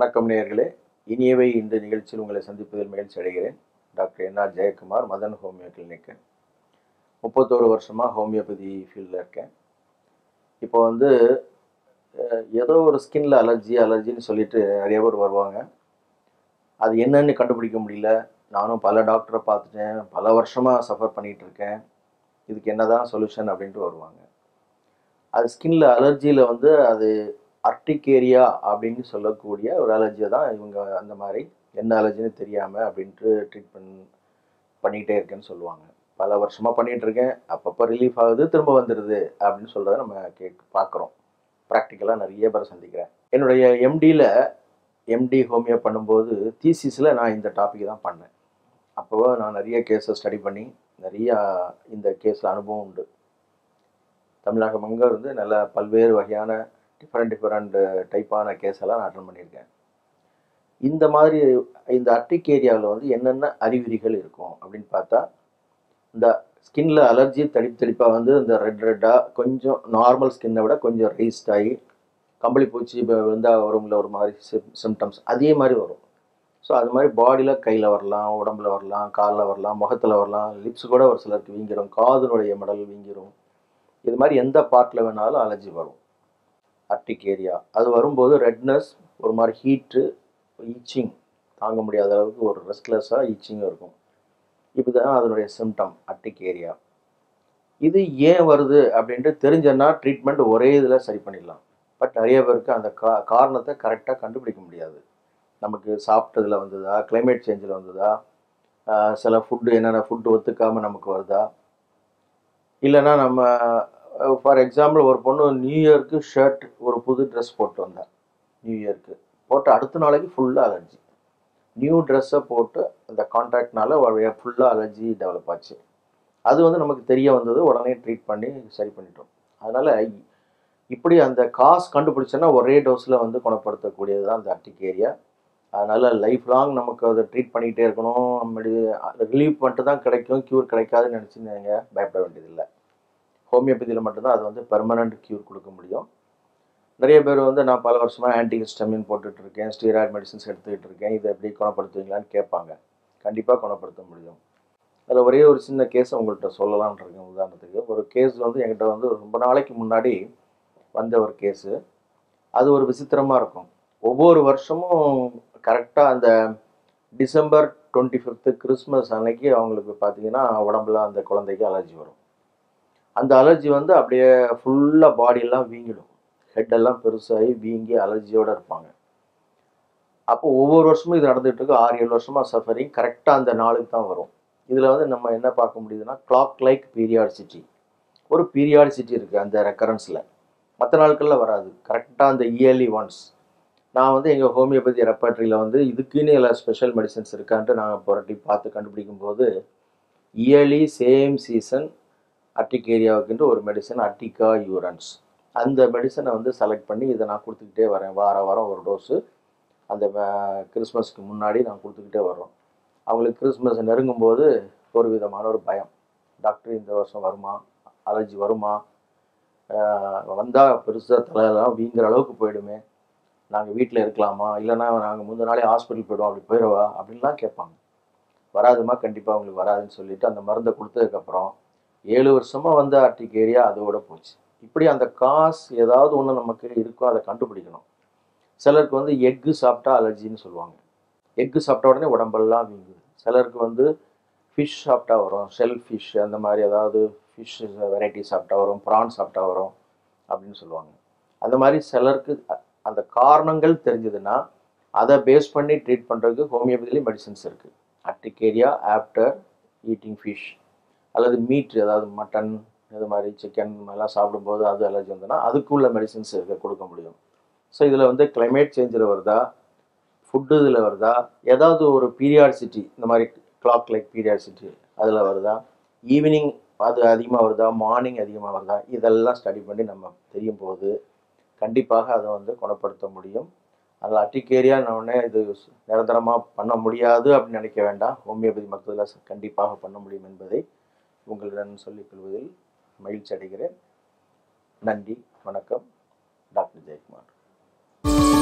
வணக்கம் நேயர்களே இனியவை இந்த நிகழ்ச்சியில் உங்களை சந்திப்பதில் மகிழ்ச்சி அடைகிறேன் doctor N R Jayakumar Madan homeo கிளினிக்கு முப்பத்தோரு வருஷமாக ஹோமியோபதி ஃபீல்டில் இருக்கேன் இப்போ வந்து அஹ், ஏதோ ஒரு ஸ்கின்ல அலர்ஜி அலர்ஜின்னு சொல்லிட்டு நிறைய பேர் வருவாங்க அது என்னன்னு கண்டுபிடிக்க முடியல நானும் பல டாக்டரை பார்த்துட்டேன் பல வருஷமாக சஃபர் பண்ணிகிட்டு இருக்கேன் இதுக்கு என்னதான் சொல்யூஷன் அப்படின்ட்டு வருவாங்க அது ஸ்கின்ல அலர்ஜியில் வந்து அது அர்டிகேரியா அப்படின்னு சொல்லக்கூடிய ஒரு அலர்ஜியை தான் இவங்க அந்த மாதிரி என்ன அலர்ஜின்னு தெரியாமல் அப்படின்ட்டு ட்ரீட்மெண்ட் பண்ணிக்கிட்டே இருக்கேன்னு சொல்லுவாங்க பல வருஷமாக பண்ணிகிட்டு இருக்கேன் அப்பப்போ ரிலீஃப் ஆகுது திரும்ப வந்துடுது அப்படின்னு சொல்கிறத நம்ம கேக் பார்க்குறோம் ப்ராக்டிக்கலாக நிறைய பேர் சந்திக்கிறேன் என்னுடைய எம்டியில் எம்டி ஹோமியோ பண்ணும்போது தீசிஸில் நான் இந்த டாபிக் தான் பண்ணேன் அப்போ நான் நிறைய கேஸை ஸ்டடி பண்ணி நிறையா இந்த கேஸில் அனுபவம் உண்டு தமிழகம் அங்கே இருந்து நல்ல பல்வேறு வகையான டிஃப்ரெண்ட் டிஃப்ரெண்ட் டைப்பான கேஸ் எல்லாம் நான் அட்டன் பண்ணியிருக்கேன் இந்த மாதிரி இந்த அட்டிக் ஏரியாவில் வந்து என்னென்ன அறிகுறிகள் இருக்கும் அப்படின்னு பார்த்தா இந்த ஸ்கின்ல அலர்ஜி தடிப்பு தடிப்பாக வந்து இந்த ரெட் ரெட்டாக கொஞ்சம் நார்மல் ஸ்கின்னை விட கொஞ்சம் ரைஸ்ட் ஆகி கம்பளி பூச்சி இப்போ விழுந்தால் வரும்ல ஒரு மாதிரி சிம்டம்ஸ் அதே மாதிரி வரும் ஸோ அது மாதிரி பாடியில் கையில் வரலாம் உடம்புல வரலாம் காலில் வரலாம் முகத்தில் வரலாம் லிப்ஸ் கூட ஒரு சிலருக்கு வீங்கிரும் காதுனுடைய மடல் வீங்கிரும் இது மாதிரி எந்த பார்ட்டில் வேணாலும் அலர்ஜி வரும் அர்டிக் ஏரியா அது வரும்போது ரெட்னஸ் ஒரு மாதிரி ஹீட்டு ஈச்சிங் தாங்க முடியாத அளவுக்கு ஒரு ரெஸ்ட்லெஸ்ஸாக ஈச்சிங்கும் இருக்கும் இதுதான் அதனுடைய சிம்டம் அர்டிக் ஏரியா இது ஏன் வருது அப்படின்ட்டு தெரிஞ்சன்னா ட்ரீட்மெண்ட் ஒரே இதில் சரி பண்ணிடலாம் பட் நிறைய பேருக்கு அந்த கா காரணத்தை கரெக்டாக கண்டுபிடிக்க முடியாது நமக்கு சாப்பிட்டதுல வந்ததா climate சேஞ்சில் வந்ததா ஆஹ் சில ஃபுட்டு என்னென்ன ஃபுட்டு ஒத்துக்காமல் நமக்கு வருதா இல்லைன்னா நம்ம ஃபார் எக்ஸாம்பிள் ஒரு பொண்ணு நியூ இயர்க்கு ஷர்ட் ஒரு புது ட்ரெஸ் போட்டு வந்தா நியூ இயர்க்கு போட்டு அடுத்த நாளைக்கு ஃபுல்லாக அலர்ஜி நியூ ட்ரெஸ்ஸை போட்டு அந்த கான்ட்ராக்ட்னால ஃபுல்லாக அலர்ஜி டெவலப் ஆச்சு அது வந்து நமக்கு தெரிய வந்தது உடனே ட்ரீட் பண்ணி சரி பண்ணிட்டோம் அதனால் இப்படி அந்த காசு கண்டுபிடிச்சோன்னா ஒரே டோஸில் வந்து குணப்படுத்தக்கூடியது தான் அந்த அர்டிக் ஏரியா அதனால் லைஃப் லாங் நமக்கு அதை ட்ரீட் பண்ணிக்கிட்டே இருக்கணும் ரிலீஃப் மட்டும் தான் கிடைக்கும் க்யூர் கிடைக்காதுன்னு நினச்சி நீங்கள் பயப்பட வேண்டியதில்லை ஹோமியோபதியில் மட்டும்தான் அது வந்து பெர்மனண்ட் க்யூர் கொடுக்க முடியும் நிறைய பேர் வந்து நான் பல வருஷமாக ஆன்டிஹிஸ்டமின் போட்டுட்டு இருக்கேன் ஸ்டீராய்டு மெடிசன்ஸ் எடுத்துக்கிட்டு இருக்கேன் இதை எப்படி குணப்படுத்துவீங்களான்னு கேட்பாங்க கண்டிப்பாக குணப்படுத்த முடியும் அதில் ஒரே ஒரு சின்ன கேஸ் உங்கள்கிட்ட சொல்லலாம்னு இருக்கேன் உதாரணத்துக்கு ஒரு கேஸ் வந்து என்கிட்ட வந்து ரொம்ப நாளைக்கு முன்னாடி வந்த ஒரு கேஸு அது ஒரு விசித்திரமாக இருக்கும் ஒவ்வொரு வருஷமும் கரெக்டாக அந்த டிசம்பர் டுவெண்ட்டி ஃபிஃப்த்து கிறிஸ்மஸ் அன்னைக்கு அவங்களுக்கு பார்த்தீங்கன்னா உடம்புல அந்த குழந்தைக்கு அலர்ஜி வரும் அந்த அலர்ஜி வந்து அப்படியே ஃபுல்லாக பாடியெல்லாம் வீங்கிடும் ஹெட்டெல்லாம் பெருசாகி வீங்கி அலர்ஜியோடு இருப்பாங்க அப்போ ஒவ்வொரு வருஷமும் இது நடந்துகிட்டு இருக்கு ஆறு ஏழு வருஷமாக சஃபரிங் கரெக்டாக அந்த நாளுக்கு தான் வரும் இதில் வந்து நம்ம என்ன பார்க்க முடியுதுன்னா கிளாக் லைக் பீரியாடிசிட்டி ஒரு பீரியாடிசிட்டி இருக்குது அந்த ரெக்கரன்ஸில் மற்ற நாட்களில் வராது கரெக்டாக அந்த இயர்லி ஒன்ஸ் நான் வந்து எங்கள் ஹோமியோபதி ரெப்பர்ட்ரியில் வந்து இதுக்குன்னு எல்லா ஸ்பெஷல் மெடிசன்ஸ் இருக்கான்ட்டு நான் புரட்டி பார்த்து கண்டுபிடிக்கும் போது இயர்லி சேம் சீசன் அட்டிக் ஏரியாவுக்குன்ட்டு ஒரு மெடிசன் அட்டிகா யூரன்ஸ் அந்த மெடிசனை வந்து செலக்ட் பண்ணி இதை நான் கொடுத்துக்கிட்டே வரேன் வார வாரம் ஒரு டோஸு அந்த அஹ், கிறிஸ்மஸ்க்கு முன்னாடி நான் கொடுத்துக்கிட்டே வர்றோம் அவங்களுக்கு கிறிஸ்மஸ் நெருங்கும் போது ஒரு விதமான ஒரு பயம் டாக்டர் இந்த வருஷம் வருமா அலர்ஜி வருமா வந்தால் பெருசாக தலையெல்லாம் வீங்குற அளவுக்கு போயிடுமே நாங்கள் வீட்டில் இருக்கலாமா இல்லைன்னா நாங்கள் முந்தின நாளே ஹாஸ்பிட்டல் போயிடுவோம் அப்படி போயிடவா அப்படின்லாம் கேட்பாங்க வராதுமா கண்டிப்பாக உங்களுக்கு வராதுன்னு சொல்லிட்டு அந்த மருந்தை கொடுத்ததுக்கப்புறம் ஏழு வருஷமாக வந்த ஆர்டிக் ஏரியா அதோட போச்சு இப்படி அந்த காசு ஏதாவது ஒன்று நமக்கு இருக்கோ அதை கண்டுபிடிக்கணும் சிலருக்கு வந்து எக்கு சாப்பிட்டா அலர்ஜின்னு சொல்லுவாங்க எக்கு சாப்பிட்ட உடனே உடம்பெல்லாம் வீங்குது சிலருக்கு வந்து ஃபிஷ் சாப்பிட்டா வரும் ஷெல் ஃபிஷ் அந்த மாதிரி ஏதாவது ஃபிஷ் வெரைட்டி சாப்பிட்டா வரும் ப்ரான் சாப்பிட்டா வரும் அப்படின்னு சொல்லுவாங்க அந்த மாதிரி சிலருக்கு அ- அந்த காரணங்கள் தெரிஞ்சதுன்னா அதை பேஸ் பண்ணி ட்ரீட் பண்ணுறதுக்கு ஹோமியோபதிலேயும் மெடிசன்ஸ் இருக்குது அட்டிகேரியா ஆஃப்டர் ஈட்டிங் ஃபிஷ் அல்லது மீட் ஏதாவது மட்டன் இது மாதிரி சிக்கன் எல்லாம் சாப்பிடும்போது அது அலர்ஜி வந்ததுன்னா அதுக்குள்ள மெடிசின்ஸ் இருக்க கொடுக்க முடியும் ஸோ இதில் வந்து climate சேஞ்சில் வருதா ஃபுட்டு இதில் வருதா ஏதாவது ஒரு பீரியாடிசிட்டி இந்த மாதிரி கிளாக் லைக் பீரியாடிசிட்டி அதில் வருதா ஈவினிங் அது அதிகமாக வருதா மார்னிங் அதிகமாக வருதா இதெல்லாம் ஸ்டடி பண்ணி நம்ம தெரியும் போது கண்டிப்பாக அதை வந்து குணப்படுத்த முடியும் அதில் அட்டிக்கேரியா உடனே இது நிரந்தரமாக பண்ண முடியாது அப்படின்னு நினைக்க வேண்டாம் ஹோமியோபதி மருத்துவத்தில் கண்டிப்பாக பண்ண முடியும் என்பதை உங்களிடம் சொல்லிக் கொள்வதில் மகிழ்ச்சி அடைகிறேன் நன்றி வணக்கம் டாக்டர் ஜெயக்குமார்